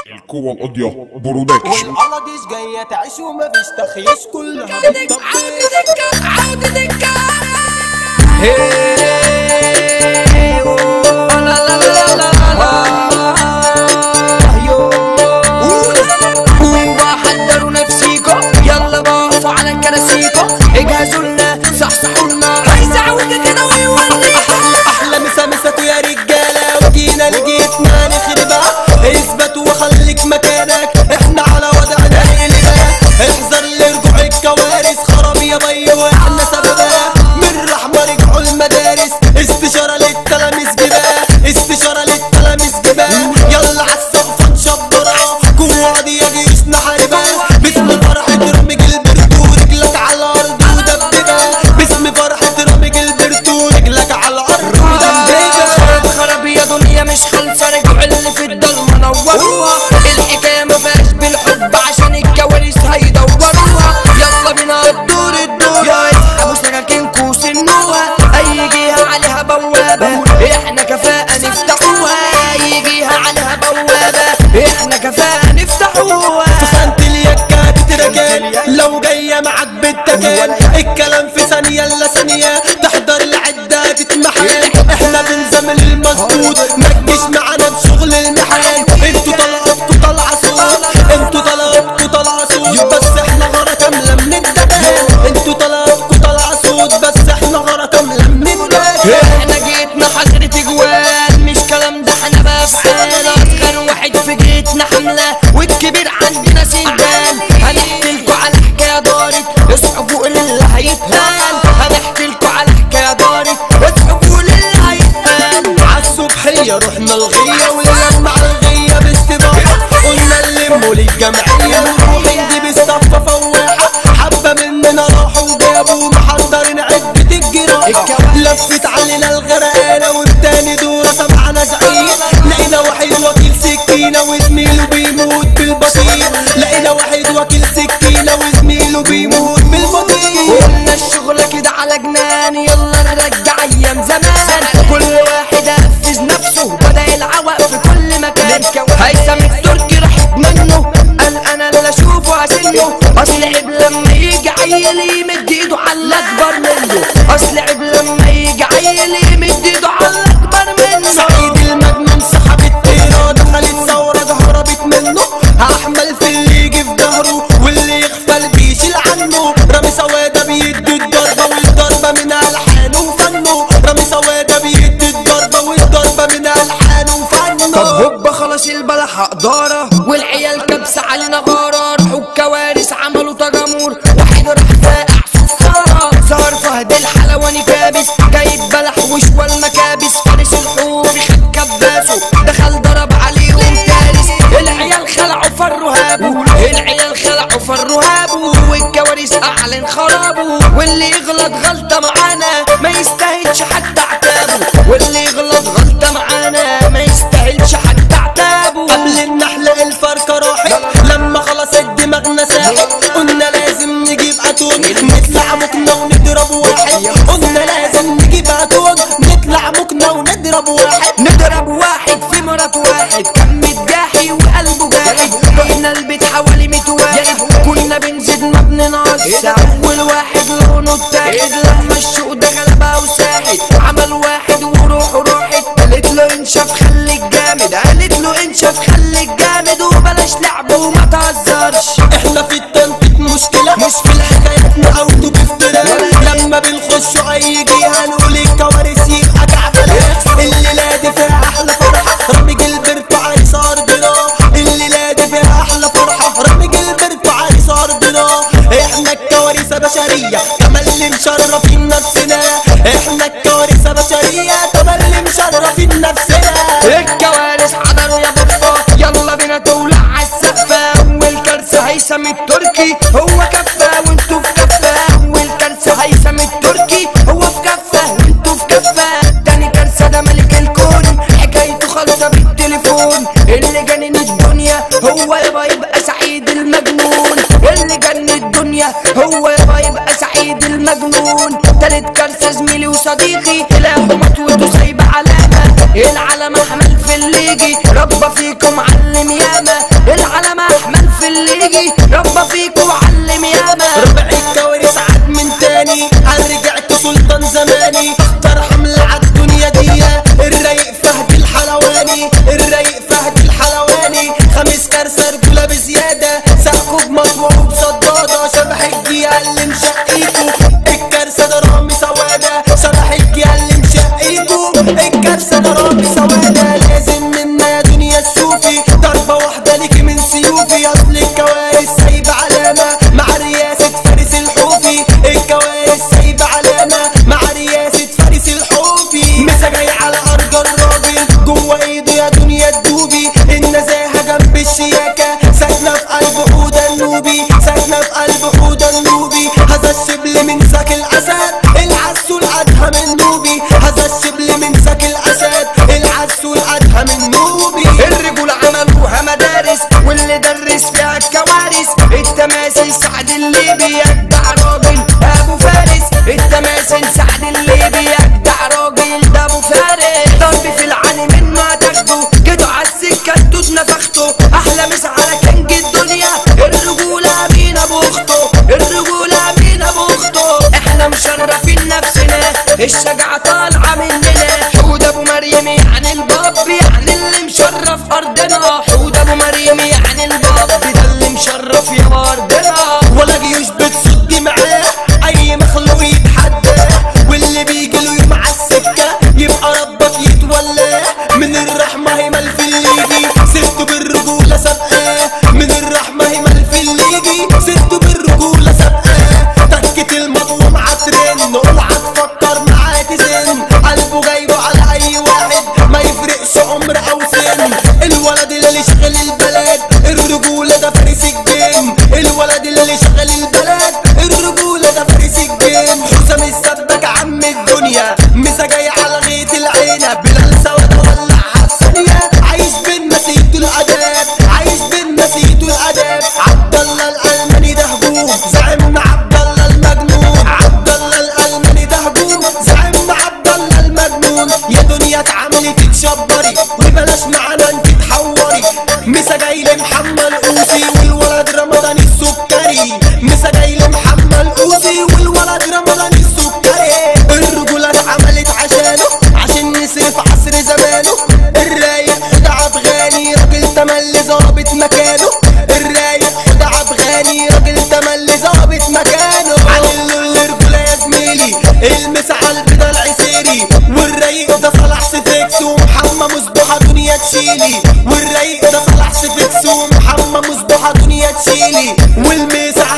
القوة القاضية برودكشن والقلديش جاية تعيش ومفيش تخيش كلها عودة بتطبيش الدكة عودة الدكة وحضروا نفسيكم يلا بقفوا على كراسيكم اجهزوا لنا صحصحوا لنا عايز اعوجة كده ويوليكم احلى مسا مساتوا يا رجالة وجينا لجيتنا نخربها اثبت وخليك مكانك احنا على وضعنا نقلبها احذر لرجوع الكوارث خراب يا بي واحنا سببها من رحمة رجعوا المدارس استشارة للتلاميذ جباه استشارة للتلاميذ جباه يلا عالسقف نشبرها جوه دي يا جيش نحاربها باسم فرحة رمج البرد ورجلك على الارض ودببها باسم فرحة رمج البرد ورجلك على الارض ودببها خرب يا دنيا مش خالصة رجعوا اللي في الضلمة نوروها الحكاية ما فيهاش بالحب عشان الكوارث هيدوروها يلا بينا الدور الدور يا اسحبوا سكاكينكوا وسنوها اي جهة عليها بوابة احنا كفاءة نفتحوها اي جهة عليها بوابة احنا كفاءة نفتحوها فسنت اليكة تتركن لو جاية معاك بالتكن الكلام في ثانية الا ثانية تحضر العدة تتمحن احنا بنزمل المظبوط ما تجيش معانا بشغل المحن انتوا طلعتوا طلعة صوت انتوا طلعتوا طلعة صوت بس احنا غارة كاملة من الدكان انتوا طلعتوا طلعة صوت بس احنا غارة كاملة من الدكان احنا جيتنا حضرة جوال مش كلام ده احنا بفعال اصغر واحد في جيتنا حملة والكبير عندنا سندان هنحكيلكوا على حكاية دارت اصحوا فوق اللي هيتقال هنحكيلكوا على حكاية دارت اصحوا فوق اللي هيتقال عالصبحية رحنا الغية ولما على الغية باستباحة قلنا نلموا للجمعية ونروح نجيب الصفة فواحة حبة مننا راحوا وجابوا محضرين عدة الجراحة لفت علينا الغرقانة والتاني دورة سمعنا زعيق لقينا واحد وكيل سكينة وزميله بيموت بالبطيء لقينا واحد وكيل سكينة وزميله بيموت بالبطيء قلنا الشغل كده على جنان يلا نرجع ايام زمان كل واحد ينفذ نفسه بدا العوق في كل مكان هيثم التركي راحت منه قال انا اللي اشوفه هسنه اصل عيب لما يجي عيل يمد ايده على الاكبر منه اصل عيب لما يجي عيل يمد ايده على الاكبر منه سعيد المجنون سحب الطيرة دخلت ثورة هربت منه هحمل في اللي يجي في ظهره واللي يغفل بيشيل عنه رامي سوادة بيدي الضربة والضربة من ألحانه وفنه رامي سوادة بيدي الضربة والضربة من ألحانه وفنه طب هوبا خلاص البلح قدارة والعيال كبسة علينا غارة راحوا الكوارث عملوا تجمهور واحد راح فاقع صفارة ظهر فهد الحلواني كابس جايب بلح وشوى المكابس فارس الحور خد كباسه دخل ضرب عليهم كارث العيال خلعوا فروا هابوا العيال خلعوا فروا هابوا والكوارث اعلن خرابه واللي يغلط غلطة معانا ما يستاهلش حتى عتابه واللي يغلط غلطة معانا ما يستاهلش حتى عتابه قبل النحلة الفركة راحت لما خلص دماغنا ساحت قلنا لازم نجيب اتون نطلع مكنا ونضرب واحد قلنا لازم نجيب اتون نطلع مكنا ونضرب واحد نضرب واحد في مرات واحد كان متجاحي وقلبه جاحد رحنا البيت حوالي 100 واحد كنا بنزيد ما بننقص اول واحد لونه اتاخد لما الشوق ده غلبها وساحد عمل واحد وروحه راحت قالت له انشف خليك جامد قالت له انشف خليك جامد وبلاش لعب وما تهزرش احنا في التنطيط مشكلة مش في الحكايات اوتو بافتراء لما بنخش اي جهة نقول الكوارث يبقى كعبلة الليلة دي فيها احلى فرحة رامي جلبرت عريس ارضنا الليلة دي فيها احلى فرحة رامي جلبرت عريس ارضنا احنا الكوارث بشرية كمان اللي مشرفين نفسنا احنا الكوارث بشرية كمان اللي مشرفين نفسنا الكوارث حضروا يا بابا يلا بينا تولع عالسقفة أول كارثة هيثم التركي هو كفة وانتوا في كفة أول كارثة هيثم التركي هو في كفة وانتوا في كفة تاني كارثة ده ملك الكون حكايته خالصة بالتليفون اللي جنن الدنيا هو يبقى يبقى سعيد المجنون اللي جنن الدنيا هو يبقى يبقى سعيد المجنون تالت كارثة زميلي وصديقي إله مطوته سايبة علامة العلم احمل في الليجي ربى فيكم علم ياما يابا فيكوا وعلم ياما ربع الكوارث عاد من تاني انا رجعت سلطان زماني اختار حملة عالدنيا دي الرايق فهد الحلواني الرايق فهد الحلواني خميس كارثة رجولة بزيادة ساقه بمطوع وبصدادة شبح الجيال اللي مشقيكو الكارثة ده رامي سوادة شبح الجيال اللي مشقيكو الكارثة ده رامي سوادة لازم منا يا دنيا تشوفي ضربة واحدة ليكي من سيوفي اصل الكوارث سايبة علامة مع رياسة فارس الحوفي الكوارث سايبة علامة مع رياسة فارس الحوفي مسا جاي على ارض الراجل جوه ايده يا دنيا تدوبي النزاهة جنب الشياكة ساكنة في قلب حوضة النوبي ساكنة في قلب حوضة النوبي هذا الشبل من ساك الاسد العسول ادهى من نوبي هذا الشبل من ساك الاسد العسول ادهى من نوبي الرجول عملوها مدارس واللي درس فيها الكوارث التماثيل سعد الليبي يجدع راجل ابو فارس التماثيل سعد الليبي يجدع راجل ده ابو فارس ضرب في العلي من ما تاخده جيتوا عالسكه انتوا اتنفختوا احلى مسا على كنج الدنيا الرجوله مين ابو اخته الرجوله مين ابو اخته احنا مشرفين نفسنا الشجاعه طالعه مننا حود ابو مريم يعني الباب يعني اللي مشرف ارضنا حود ابو مريم يعني الباب ده اللي مشرف يا ارضنا ولا جيوش بتصد معاه اي مخلوق يتحدى واللي بيجي له يوم على السكه يبقى ربك يتولاه من الرحمه هي مال في اللي يجي سبته بالرجوله سابقاه من الرحمه هي مال في اللي يجي سبته بالرجوله سابقاه تكت المظلوم عترن اوعى تفكر معاه تزن قلبه جايبه على اي واحد ما يفرقش عمر او سن الولد اللي شغل البلد الرجوله ده فارس الجن الولد اللي شغل البلد الرجوله ده فارس الجن حسام السبك عم الدنيا مسا جاي على غيط العينه بلال سواد ولعها في ثانيه عايش بين نسيته الاداب عايش بين نسيته الاداب عبد الله الالماني ده هجوم زعيمنا عبد الله المجنون عبد الله الالماني ده هجوم زعيمنا عبد الله المجنون يا دنيا اتعاملي تتشبري وبلاش معانا انت تحوري مسا جاي لمحمد قوسي والولد رمضان السكري مسا جاي لمحمد قوسي والولد رمضان السكري الرجولة اتعملت عشانه عشان نصرف عصر زمانه الرايق خدع افغاني راجل تملي ظابط مكانه الرايق خدع افغاني راجل تملي ظابط مكانه على الرجولة يا زميلي المس على البيضة العسيري والرايق ده صلاح سفيكس ومحمد مصبوحة دنيا تشيلي والرايق ده صلاح سفيكس ومحمد مصبوحة دنيا تشيلي والمس